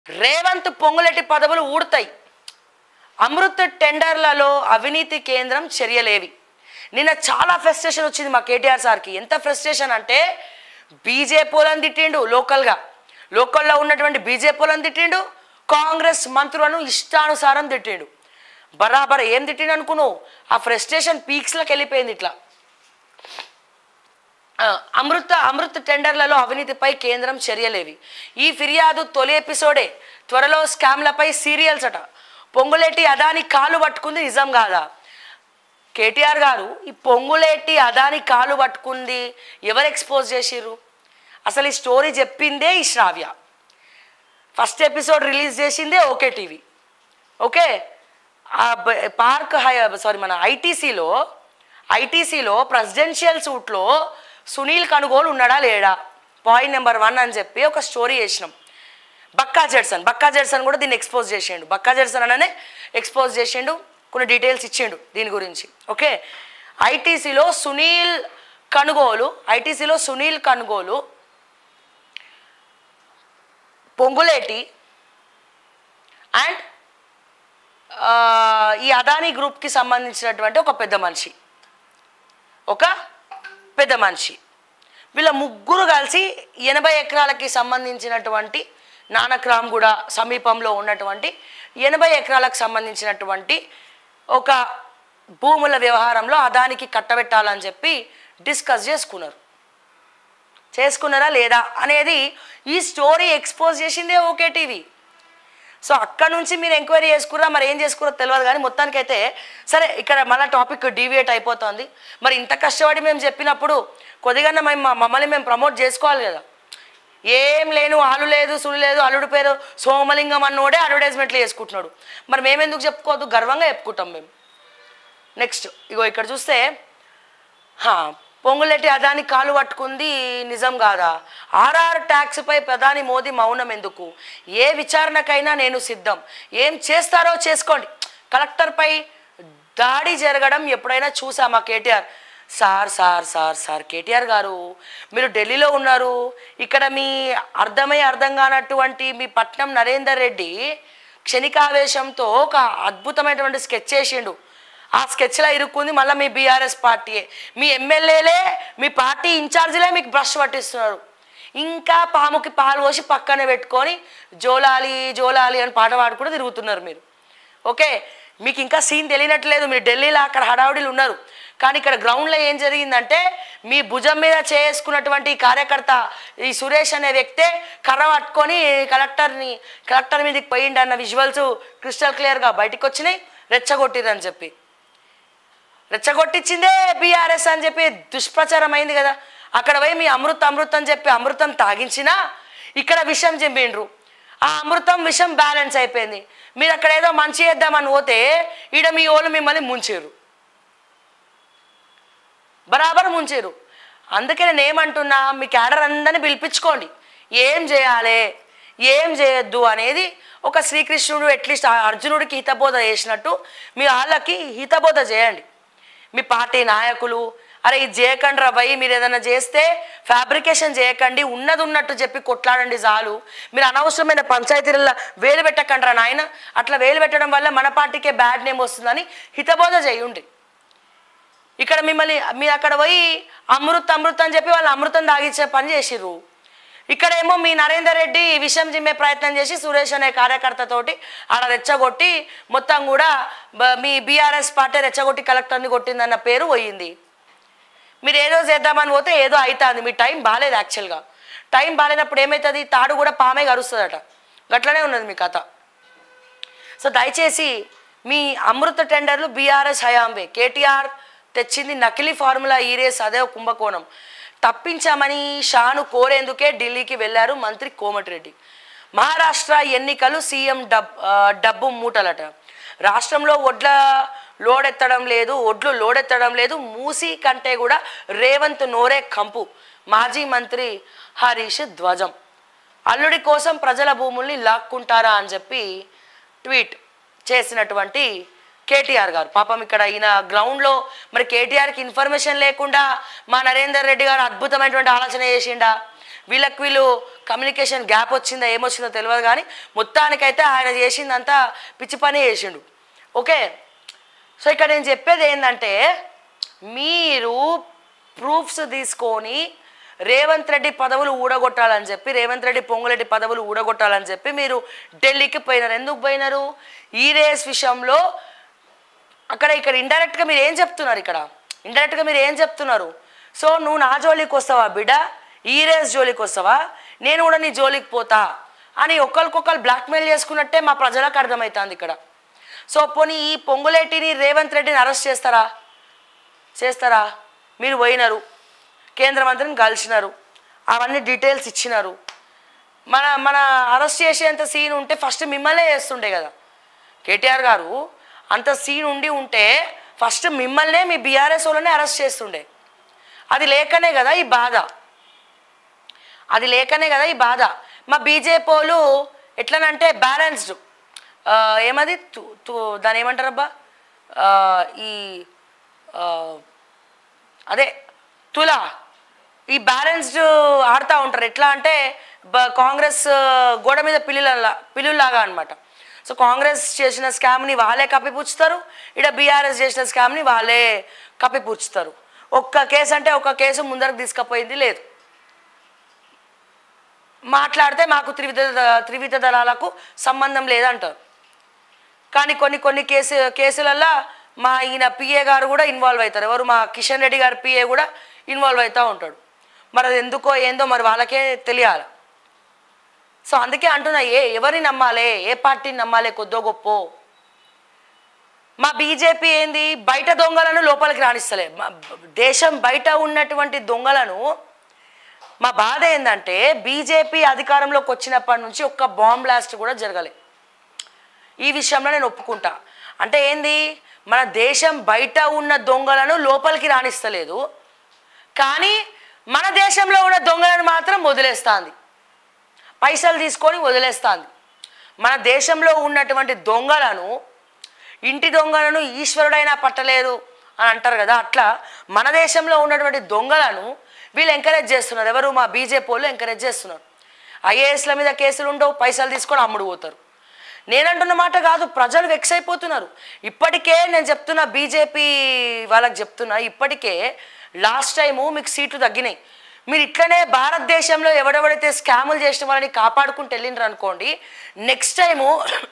రేవంత్ పొంగులెట్టి పదవులు ఊడతాయి అమృత్ టెండర్లలో అవినీతి కేంద్రం చర్యలేవి నిన్న చాలా ఫ్రస్ట్రేషన్ వచ్చింది మా కేటీఆర్ సార్కి ఎంత ఫ్రస్ట్రేషన్ అంటే బీజేపీలను తిట్టిండు లోకల్గా లోకల్లో ఉన్నటువంటి బీజేపీలను తిట్టిండు కాంగ్రెస్ మంత్రులను ఇష్టానుసారం తిట్టిండు బరాబర్ ఏం తిట్టిండు అనుకున్నావు ఆ ఫ్రస్ట్రేషన్ పీక్స్లోకి వెళ్ళిపోయింది ఇట్లా ఆ, అమృత అమృత్ టెండర్లలో అవినీతిపై కేంద్రం చర్యలేవి ఈ ఫిర్యాదు తొలి ఎపిసోడే త్వరలో స్కామ్లపై సీరియల్స్ అట పొంగులేటి అదాని కాలు పట్టుకుంది నిజం కాదా కేటీఆర్ గారు ఈ పొంగులేటి అదాని కాలు పట్టుకుంది ఎవరు ఎక్స్పోజ్ చేసిర్రు అసలు ఈ స్టోరీ చెప్పిందే ఈ శ్రావ్య ఫస్ట్ ఎపిసోడ్ రిలీజ్ చేసిందే ఓకే టీవీ ఓకే ఆ బ- పార్క్ హై సారీ మన ఐటీసీలో ఐటీసీలో ప్రెసిడెన్షియల్ సూట్లో సునీల్ కనుగోలు ఉన్నాడా లేడా పాయింట్ నెంబర్ వన్ అని చెప్పి ఒక స్టోరీ చేసినాం బక్కా జెడ్సన్ బక్కా జెడ్సన్ కూడా దీన్ని ఎక్స్పోజ్ చేసిండు బక్కా జెడ్సన్ అననే ఎక్స్పోజ్ చేసిండు కొన్ని డీటెయిల్స్ ఇచ్చిండు దీని గురించి ఓకే ఐటీసీలో సునీల్ కనుగోలు ఐటీసీలో సునీల్ కనుగోలు పొంగులేటి అండ్ ఈ అదానీ గ్రూప్కి సంబంధించినటువంటి ఒక పెద్ద మనిషి ఒక పెద్ద మనిషి వీళ్ళ ముగ్గురు కలిసి ఎనభై ఎకరాలకి సంబంధించినటువంటి నానక్రామ్గూడ సమీపంలో ఉన్నటువంటి ఎనభై ఎకరాలకు సంబంధించినటువంటి ఒక భూముల వ్యవహారంలో అదానికి కట్టబెట్టాలని చెప్పి డిస్కస్ చేసుకున్నారు చేసుకున్నారా లేదా అనేది ఈ స్టోరీ ఎక్స్పోజ్ చేసిందే ఓకే టీవీ సో అక్కడ నుంచి మీరు ఎంక్వైరీ చేసుకురా మరి ఏం చేసుకురో తెలియదు కానీ మొత్తానికైతే సరే ఇక్కడ మళ్ళీ టాపిక్ డీవియేట్ అయిపోతుంది మరి ఇంత కష్టపడి మేము చెప్పినప్పుడు కొద్దిగా మేము మా- మమ్మల్ని మేము ప్రమోట్ చేసుకోవాలి కదా ఏం లేను ఆలు లేదు సులు లేదు అల్లుడు పేరు సోమలింగం అన్నోడే అడ్వర్టైజ్మెంట్లు చేసుకుంటున్నాడు మరి మేము ఎందుకు చెప్పుకోవద్దు గర్వంగా చెప్పుకుంటాం మేము నెక్స్ట్ ఇగో ఇక్కడ చూస్తే హా, పొంగులెట్టి అదాని కాలు పట్టుకుంది నిజం కాదా ఆర్ఆర్ ట్యాక్స్పై ప్రధాని మోదీ మౌనం ఎందుకు ఏ విచారణకైనా నేను సిద్ధం ఏం చేస్తారో చేసుకోండి కలెక్టర్పై దాడి జరగడం ఎప్పుడైనా చూసామా KTR sir sir sir sir KTR గారు మీరు ఢిల్లీలో ఉన్నారు ఇక్కడ మీ అర్థమై అర్థం కానటువంటి మీ పట్నం నరేందర్ రెడ్డి క్షణికావేశంతో ఒక అద్భుతమైనటువంటి స్కెచ్ చేసిండు ఆ స్కెచ్లో ఇరుక్కుంది మళ్ళీ మీ బీఆర్ఎస్ పార్టీయే మీ ఎమ్మెల్యేలే మీ పార్టీ ఇన్ఛార్జీలే మీకు బ్రష్ పట్టిస్తున్నారు ఇంకా పాముకి పాలు పోసి పక్కనే పెట్టుకొని జోలాలి జోలాలి అని పాట పాడుకుంటూ తిరుగుతున్నారు మీరు ఓకే మీకు ఇంకా సీన్ తెలియనట్లేదు మీరు ఢిల్లీలో అక్కడ హడావుడిలు ఉన్నారు కానీ ఇక్కడ గ్రౌండ్లో ఏం జరిగిందంటే మీ భుజం మీద చేసుకున్నటువంటి ఈ కార్యకర్త ఈ సురేష్ అనే వ్యక్తే కర్ర పట్టుకొని కలెక్టర్ని కలెక్టర్ మీదకి పోయిండు అన్న విజువల్స్ క్రిస్టల్ క్లియర్గా బయటకు వచ్చినాయి రెచ్చగొట్టిరని చెప్పి రెచ్చగొట్టించిందే బీఆర్ఎస్ అని చెప్పి దుష్ప్రచారం అయింది కదా అక్కడ పోయి మీ అమృత అమృతం అని చెప్పి అమృతం తాగించినా ఇక్కడ విషం చెంపిండ్రు ఆ అమృతం విషం బ్యాలెన్స్ అయిపోయింది మీరు అక్కడ ఏదో మంచి చేద్దామని పోతే ఈడ మీ ఓళ్ళు మిమ్మల్ని ముంచారు బరాబర్ ముంచారు అందుకే నేను ఏమంటున్నా మీ క్యాడర్ అందరిని పిలిపించుకోండి ఏం చేయాలి ఏం చేయొద్దు అనేది ఒక శ్రీకృష్ణుడు అట్లీస్ట్ అర్జునుడికి హితబోధ చేసినట్టు మీ వాళ్ళకి హితబోధ చేయండి మీ పార్టీ నాయకులు అరే ఇది చేయకండి రా భయ్ మీరు ఏదైనా చేస్తే ఫ్యాబ్రికేషన్ చేయకండి ఉన్నది ఉన్నట్టు చెప్పి కొట్లాడండి చాలు మీరు అనవసరమైన పంచాయతీలలో వేలు పెట్టకండి రా నాయన అట్లా వేలు పెట్టడం వల్ల మన పార్టీకే బ్యాడ్ నేమ్ వస్తుందని హితబోధ చేయండి ఇక్కడ మిమ్మల్ని మీరు అక్కడ పోయి అమృత్ అమృత్ అని చెప్పి వాళ్ళు అమృతం తాగించే పని చేసిర్రు ఇక్కడేమో మీ నరేందర్ రెడ్డి విషం జిమ్మే ప్రయత్నం చేసి సురేష్ అనే కార్యకర్తతోటి ఆడ రెచ్చగొట్టి మొత్తం కూడా బ- మీ బీఆర్ఎస్ పార్టీ రెచ్చగొట్టి కలెక్టర్ని కొట్టిందన్న పేరు పోయింది మీరు ఏదో చేద్దామని పోతే ఏదో అవుతుంది మీ టైం బాగాలేదు యాక్చువల్గా టైం బాగాలేనప్పుడు ఏమవుతుంది తాడు కూడా పామే కరుస్తుందట గట్లనే ఉన్నది మీ కథ సో దయచేసి మీ అమృత టెండర్లు బీఆర్ఎస్ హయాంవే కేటీఆర్ తెచ్చింది నకిలీ ఫార్ములా ఈరేస్ అదే ఒక కుంభకోణం తప్పించామని షాను కోరేందుకే ఢిల్లీకి వెళ్ళారు మంత్రి కోమటిరెడ్డి మహారాష్ట్ర ఎన్నికలు సీఎం డబ్ ఆ, డబ్బు మూటలట రాష్ట్రంలో ఒడ్ల లోడెత్తడం లేదు ఒడ్లు లోడెత్తడం లేదు మూసి కంటే కూడా రేవంత్ నోరే కంపు మాజీ మంత్రి హరీష్ ధ్వజం అల్లుడి కోసం ప్రజల భూముల్ని లాక్కుంటారా అని చెప్పి ట్వీట్ చేసినటువంటి కేటీఆర్ గారు పాపం ఇక్కడ ఈయన గ్రౌండ్లో మరి కేటీఆర్కి ఇన్ఫర్మేషన్ లేకుండా మా నరేందర్ రెడ్డి గారు అద్భుతమైనటువంటి ఆలోచన చేసిండా వీళ్ళకి వీళ్ళు కమ్యూనికేషన్ గ్యాప్ వచ్చిందా ఏమొచ్చిందో తెలియదు కానీ మొత్తానికైతే ఆయన చేసిందంతా పిచ్చి పని చేసిండు ఓకే సో ఇక్కడ నేను చెప్పేది ఏంటంటే మీరు ప్రూఫ్స్ తీసుకొని రేవంత్ రెడ్డి పదవులు ఊడగొట్టాలని చెప్పి రేవంత్ రెడ్డి పొంగులెడ్డి పదవులు ఊడగొట్టాలని చెప్పి మీరు ఢిల్లీకి పోయినారు ఎందుకు పోయినారు ఈ రేస్ విషయంలో అక్కడ ఇక్కడ ఇండైరెక్ట్గా మీరు ఏం చెప్తున్నారు ఇక్కడ ఇండైరెక్ట్గా మీరు ఏం చెప్తున్నారు సో నువ్వు నా జోలికి వస్తావా బిడ్డ ఈ రేస్ జోలికి వస్తావా నేను కూడా నీ జోలికి పోతా అని ఒకరికొకరు బ్లాక్మెయిల్ చేసుకున్నట్టే మా ప్రజలకు అర్థమవుతుంది ఇక్కడ సో పోనీ ఈ పొంగులేటిని రేవంత్ రెడ్డిని అరెస్ట్ చేస్తారా చేస్తారా మీరు పోయినారు కేంద్ర మంత్రిని కలిసినారు అవన్నీ డీటెయిల్స్ ఇచ్చినారు మన మన అరెస్ట్ చేసేంత సీన్ ఉంటే ఫస్ట్ మిమ్మల్నే చేస్తుండే కదా కేటీఆర్ గారు అంత సీన్ ఉండి ఉంటే ఫస్ట్ మిమ్మల్నే మీ బీఆర్ఎస్ వాళ్ళనే అరెస్ట్ చేస్తుండే అది లేకనే కదా ఈ బాధ అది లేకనే కదా ఈ బాధ మా బీజేపీ వాళ్ళు ఎట్లనంటే బ్యాలెన్స్డ్ ఏమది తు తు దాని ఏమంటారబ్బా ఆ, ఈ ఆ, అదే తులా ఈ బ్యాలెన్స్డ్ ఆడుతూ ఉంటారు ఎట్లా అంటే బ- కాంగ్రెస్ ఆ, గోడ మీద పిల్లులలా పిల్లులాగా అనమాట సో కాంగ్రెస్ చేసిన స్కామ్ని వాళ్ళే కప్పిపుచ్చుతారు ఇక్కడ బీఆర్ఎస్ చేసిన స్కామ్ని వాళ్ళే కప్పిపుచ్చుతారు ఒక్క కేసు అంటే ఒక్క కేసు ముందరకు తీసుకుపోయింది లేదు మాట్లాడితే మాకు త్రివిధ త్రివిధ దళాలకు సంబంధం లేదంటారు కానీ కొన్ని కొన్ని కేసు కేసులల్లో మా ఈయన పిఏ గారు కూడా ఇన్వాల్వ్ అవుతారు ఎవరు మా కిషన్ రెడ్డి గారి పిఏ కూడా ఇన్వాల్వ్ అవుతూ ఉంటాడు మరి అది ఎందుకో ఏందో మరి వాళ్ళకే తెలియాలి సో అందుకే అంటున్నా ఏ ఎవరిని నమ్మాలి ఏ పార్టీని నమ్మాలి కొద్దో గొప్ప మా బీజేపీ ఏంది బయట దొంగలను లోపలికి రాణిస్తలే మా దేశం బయట ఉన్నటువంటి దొంగలను మా బాధ ఏంటంటే బీజేపీ అధికారంలోకి వచ్చినప్పటి నుంచి ఒక్క బాంబ్ బ్లాస్ట్ కూడా జరగలే ఈ విషయంలో నేను ఒప్పుకుంటా అంటే ఏంది మన దేశం బయట ఉన్న దొంగలను లోపలికి రాణిస్తలేదు కానీ మన దేశంలో ఉన్న దొంగలను మాత్రం వదిలేస్తాంది పైసలు తీసుకొని వదిలేస్తాంది మన దేశంలో ఉన్నటువంటి దొంగలను ఇంటి దొంగలను ఈశ్వరుడైనా పట్టలేదు అని అంటారు కదా అట్లా మన దేశంలో ఉన్నటువంటి దొంగలను వీళ్ళు ఎంకరేజ్ చేస్తున్నారు ఎవరు మా బీజేపీ వాళ్ళు ఎంకరేజ్ చేస్తున్నారు ఐఏఎస్ల మీద కేసులు ఉండవు పైసలు తీసుకొని అమ్ముడు పోతారు నేనంటున్న మాట కాదు ప్రజలు వెక్స్ అయిపోతున్నారు ఇప్పటికే నేను చెప్తున్నా బీజేపీ వాళ్ళకి చెప్తున్నా ఇప్పటికే లాస్ట్ టైము మీకు సీట్లు తగ్గినాయి మీరు ఇట్లనే భారతదేశంలో ఎవడెవడైతే స్కాములు చేసిన వాళ్ళని కాపాడుకుంటూ వెళ్ళినారు అనుకోండి నెక్స్ట్ టైము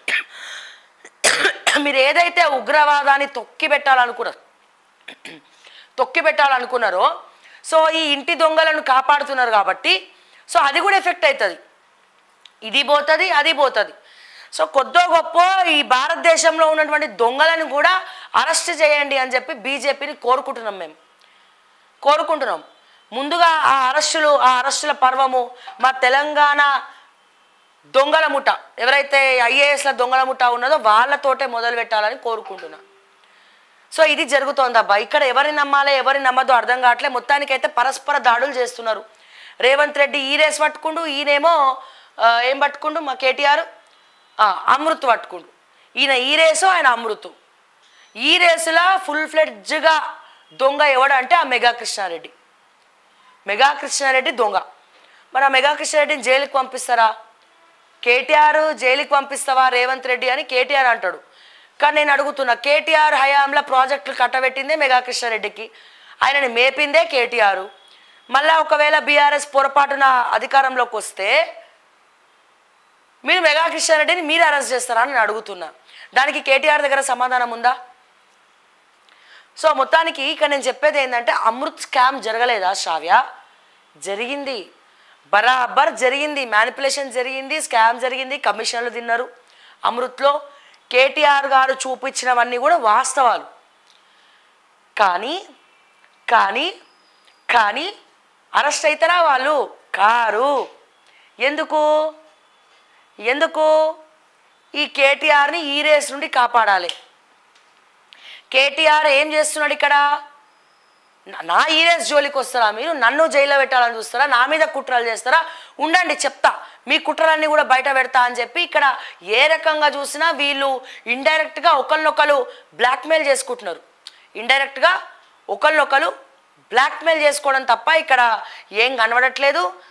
మీరు ఏదైతే ఉగ్రవాదాన్ని తొక్కి పెట్టాలనుకున్నారు తొక్కి పెట్టాలనుకున్నారో సో ఈ ఇంటి దొంగలను కాపాడుతున్నారు కాబట్టి సో అది కూడా ఎఫెక్ట్ అవుతుంది ఇది పోతుంది అది పోతుంది సో కొద్దో గొప్ప ఈ భారతదేశంలో ఉన్నటువంటి దొంగలను కూడా అరెస్ట్ చేయండి అని చెప్పి బీజేపీని కోరుకుంటున్నాం మేము కోరుకుంటున్నాం ముందుగా ఆ అరెస్టులు ఆ అరెస్టుల పర్వము మా తెలంగాణ దొంగల ముఠ ఎవరైతే ఐఏఎస్ల దొంగల ముఠ ఉన్నదో వాళ్ళతోటే మొదలు పెట్టాలని కోరుకుంటున్నా సో ఇది జరుగుతోందబ్బా ఇక్కడ ఎవరిని నమ్మాలి ఎవరిని నమ్మదో అర్థం కావట్లే మొత్తానికైతే పరస్పర దాడులు చేస్తున్నారు రేవంత్ రెడ్డి ఈ రేస్ పట్టుకుండు ఈయనేమో ఆ, ఏం పట్టుకుండు మా కేటీఆర్ ఆ, అమృత్ పట్టుకుండు ఈయన ఈ రేసు ఆయన అమృతు ఈ రేసులా ఫుల్ ఫ్లెడ్జ్గా దొంగ ఎవడంటే ఆ మెగా కృష్ణారెడ్డి మెగా కృష్ణారెడ్డి దొంగ మరి ఆ మెగా కృష్ణారెడ్డిని జైలుకి పంపిస్తారా కేటీఆర్ జైలుకి పంపిస్తావా రేవంత్ రెడ్డి అని కేటీఆర్ అంటాడు కానీ నేను అడుగుతున్నా కేటీఆర్ హయాంలో ప్రాజెక్టులు కట్టబెట్టిందే మెగా కృష్ణారెడ్డికి ఆయనని మేపిందే కేటీఆర్ మళ్ళా ఒకవేళ బీఆర్ఎస్ పొరపాటున అధికారంలోకి వస్తే మీరు మెగా కృష్ణారెడ్డిని మీరు అరెస్ట్ చేస్తారా అని నేను అడుగుతున్నా దానికి కేటీఆర్ దగ్గర సమాధానం ఉందా సో మొత్తానికి ఇక్కడ నేను చెప్పేది ఏంటంటే అమృత్ స్కామ్ జరగలేదా శ్రావ్య జరిగింది బరాబర్ జరిగింది మ్యానిపులేషన్ జరిగింది స్కామ్ జరిగింది కమిషన్లు తిన్నారు అమృత్లో కేటీఆర్ గారు చూపించినవన్నీ కూడా వాస్తవాలు కానీ కానీ కానీ అరెస్ట్ అవుతారా వాళ్ళు కారు ఎందుకు ఎందుకు ఈ కేటీఆర్ని ఈ రేస్ నుండి కాపాడాలి కేటీఆర్ ఏం చేస్తున్నాడు ఇక్కడ నా- నా ఈరేస్ జోలికి వస్తారా మీరు నన్ను జైల్లో పెట్టాలని చూస్తారా నా మీద కుట్రలు చేస్తారా ఉండండి చెప్తా మీ కుట్రలన్నీ కూడా బయట పెడతా అని చెప్పి ఇక్కడ ఏ రకంగా చూసినా వీళ్ళు ఇండైరెక్ట్గా ఒకరినొకరు బ్లాక్మెయిల్ చేసుకుంటున్నారు ఇండైరెక్ట్గా ఒకరినొకరు బ్లాక్మెయిల్ చేసుకోవడం తప్ప ఇక్కడ ఏం కనబడట్లేదు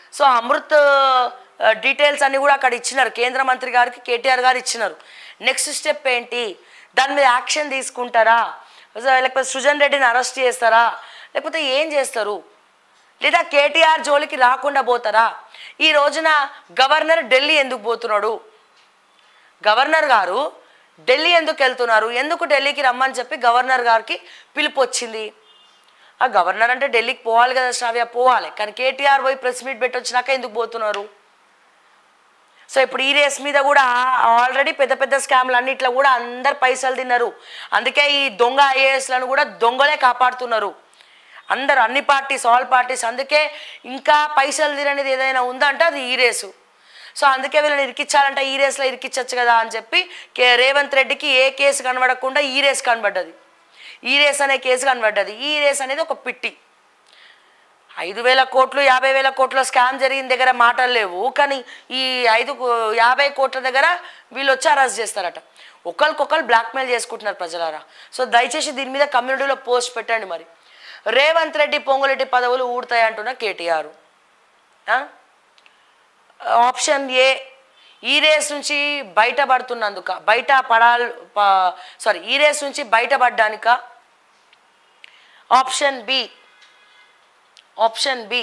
సో అమృత్ డీటెయిల్స్ అన్ని కూడా అక్కడ ఇచ్చినారు కేంద్ర మంత్రి గారికి కేటీఆర్ గారు ఇచ్చినారు నెక్స్ట్ స్టెప్ ఏంటి దాని మీద యాక్షన్ తీసుకుంటారా సో లేకపోతే సృజన్ రెడ్డిని అరెస్ట్ చేస్తారా లేకపోతే ఏం చేస్తారు లేదా కేటీఆర్ జోలికి రాకుండా పోతారా ఈ రోజున గవర్నర్ ఢిల్లీ ఎందుకు పోతున్నాడు గవర్నర్ గారు ఢిల్లీ ఎందుకు వెళ్తున్నారు ఎందుకు ఢిల్లీకి రమ్మని చెప్పి గవర్నర్ గారికి పిలుపు వచ్చింది ఆ గవర్నర్ అంటే ఢిల్లీకి పోవాలి కదా శ్రావ్య పోవాలి కానీ కేటీఆర్ పోయి ప్రెస్ మీట్ పెట్టి వచ్చినాక ఎందుకు పోతున్నారు సో ఇప్పుడు ఈ రేస్ మీద కూడా ఆల్రెడీ పెద్ద పెద్ద స్కామ్లు అన్నిట్లో కూడా అందరు పైసలు తిన్నారు అందుకే ఈ దొంగ ఐఏఎస్లను కూడా దొంగలే కాపాడుతున్నారు అందరు అన్ని పార్టీస్ ఆల్ పార్టీస్ అందుకే ఇంకా పైసలు తిననేది ఏదైనా ఉందంటే అది ఈ రేసు సో అందుకే వీళ్ళని ఇరికించాలంటే ఈ రేస్లో ఇరికించచ్చు కదా అని చెప్పి కే రేవంత్ రెడ్డికి ఏ కేసు కనబడకుండా ఈ రేస్ కనబడ్డది ఈ రేస్ అనే కేసు కనబడ్డది ఈ రేస్ అనేది ఒక పిట్టి ఐదు వేల కోట్లు యాభై వేల కోట్ల స్కామ్ జరిగిన దగ్గర మాటలు లేవు కానీ ఈ ఐదు కో- యాభై కోట్ల దగ్గర వీళ్ళు వచ్చి అరెస్ట్ చేస్తారట ఒకరికొకరు బ్లాక్మెయిల్ చేసుకుంటున్నారు ప్రజలారా సో దయచేసి దీని మీద కమ్యూనిటీలో పోస్ట్ పెట్టండి మరి రేవంత్ రెడ్డి పొంగులెడ్డి పదవులు ఊడతాయి అంటున్న కేటీఆర్ ఆ? ఆప్షన్ ఏ ఈ రేస్ నుంచి బయటపడుతున్నందుక బయట పడాలి సారీ ఈ రేస్ నుంచి బయటపడ్డానిక ఆప్షన్ బి ఆప్షన్ బి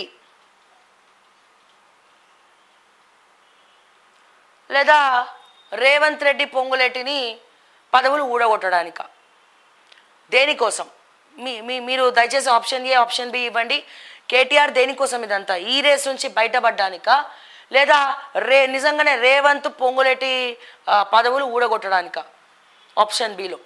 లేదా రేవంత్ రెడ్డి పొంగులేటిని పదవులు ఊడగొట్టడానిక దేనికోసం మీ మీ మీరు దయచేసి ఆప్షన్ ఏ ఆప్షన్ బి ఇవ్వండి కేటీఆర్ దేనికోసం ఇదంతా ఈ రేస్ నుంచి బయటపడ్డానిక లేదా రే నిజంగానే రేవంత్ పొంగులేటి ఆ, పదవులు ఊడగొట్టడానిక ఆప్షన్ బిలో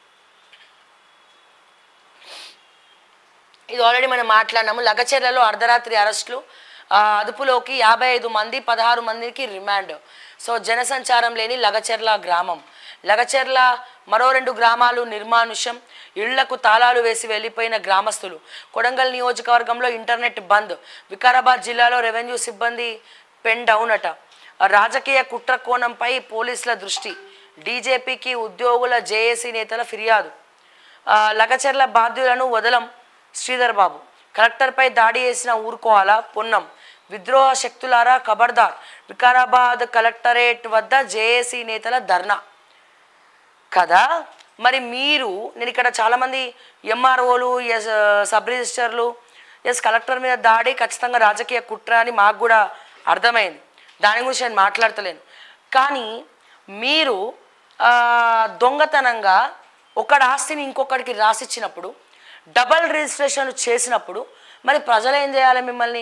ఇది ఆల్రెడీ మనం మాట్లాడినాము లగచెర్లలో అర్ధరాత్రి అరెస్టులు ఆ, అదుపులోకి యాభై ఐదు మంది పదహారు మందికి రిమాండ్ సో జనసంచారం లేని లగచెర్ల గ్రామం లగచెర్ల మరో రెండు గ్రామాలు నిర్మానుష్యం ఇళ్లకు తాళాలు వేసి వెళ్ళిపోయిన గ్రామస్తులు కొడంగల్ నియోజకవర్గంలో ఇంటర్నెట్ బంద్ వికారాబాద్ జిల్లాలో రెవెన్యూ సిబ్బంది పెన్ డౌన్ అట రాజకీయ కుట్ర కోణంపై పోలీసుల దృష్టి డీజేపీకి ఉద్యోగుల జేఏసీ నేతల ఫిర్యాదు ఆ, లగచెర్ల బాధ్యులను వదలం శ్రీధర్ బాబు కలెక్టర్పై దాడి చేసిన ఊరుకోవాలా పొన్నం విద్రోహ శక్తులారా ఖబర్దార్ వికారాబాద్ కలెక్టరేట్ వద్ద జేఏసీ నేతల ధర్నా కదా మరి మీరు నేను ఇక్కడ చాలామంది ఎంఆర్ఓలు ఎస్ సబ్ రిజిస్టర్లు ఎస్ కలెక్టర్ మీద దాడి ఖచ్చితంగా రాజకీయ కుట్ర అని మాకు కూడా అర్థమైంది దాని గురించి నేను మాట్లాడతలేను కానీ మీరు ఆ, దొంగతనంగా ఒకడి ఆస్తిని ఇంకొకడికి రాసిచ్చినప్పుడు డబల్ రిజిస్ట్రేషన్ చేసినప్పుడు మరి ప్రజలు ఏం చేయాలి మిమ్మల్ని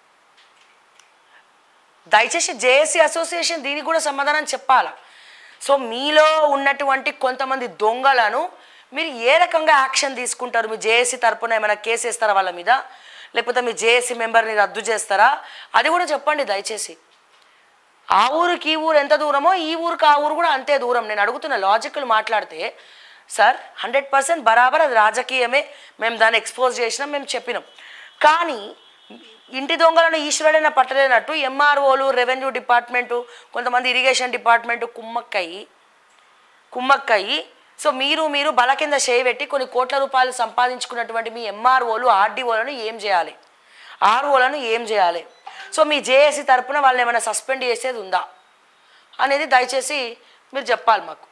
దయచేసి జేఏసీ అసోసియేషన్ దీనికి కూడా సమాధానం చెప్పాలా సో మీలో ఉన్నటువంటి కొంతమంది దొంగలను మీరు ఏ రకంగా యాక్షన్ తీసుకుంటారు మీ జేఏసీ తరపున ఏమైనా కేసు వేస్తారా వాళ్ళ మీద లేకపోతే మీ జేఏసీ మెంబర్ని రద్దు చేస్తారా అది కూడా చెప్పండి దయచేసి ఆ ఊరికి ఈ ఊరు ఎంత దూరమో ఈ ఊరికి ఆ ఊరు కూడా అంతే దూరం నేను అడుగుతున్న లాజిక్లు మాట్లాడితే సార్ హండ్రెడ్ పర్సెంట్ బరాబర్ అది రాజకీయమే మేము దాన్ని ఎక్స్పోజ్ చేసినాం మేము చెప్పినాం కానీ ఇంటి దొంగలను ఈశ్వరుడైనా పట్టలేనట్టు ఎంఆర్ఓలు రెవెన్యూ డిపార్ట్మెంటు కొంతమంది ఇరిగేషన్ డిపార్ట్మెంటు కుమ్మక్కయ్యి కుమ్మక్కయ్యి సో మీరు మీరు బల కింద చేయబెట్టి కొన్ని కోట్ల రూపాయలు సంపాదించుకున్నటువంటి మీ ఎంఆర్ఓలు ఆర్డీఓలను ఏం చేయాలి ఆర్ఓలను ఏం చేయాలి సో మీ జేఏసీ తరపున వాళ్ళని ఏమైనా సస్పెండ్ చేసేది ఉందా అనేది దయచేసి మీరు చెప్పాలి మాకు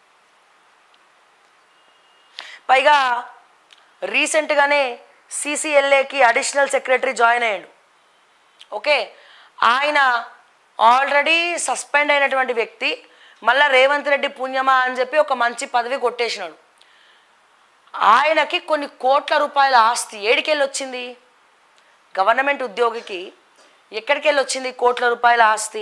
పైగా రీసెంట్గానే సీసీఎల్ఏకి అడిషనల్ సెక్రటరీ జాయిన్ అయ్యాడు ఓకే ఆయన ఆల్రెడీ సస్పెండ్ అయినటువంటి వ్యక్తి మళ్ళా రేవంత్ రెడ్డి పుణ్యమా అని చెప్పి ఒక మంచి పదవి కొట్టేసినాడు ఆయనకి కొన్ని కోట్ల రూపాయల ఆస్తి ఏడికెళ్ళి వచ్చింది గవర్నమెంట్ ఉద్యోగికి ఎక్కడికి వెళ్ళి వచ్చింది కోట్ల రూపాయల ఆస్తి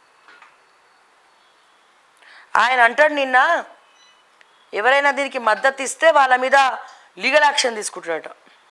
ఆయన అంటాడు నిన్న ఎవరైనా దీనికి మద్దతు ఇస్తే వాళ్ళ మీద లీగల్ యాక్షన్ తీసుకుంటాడట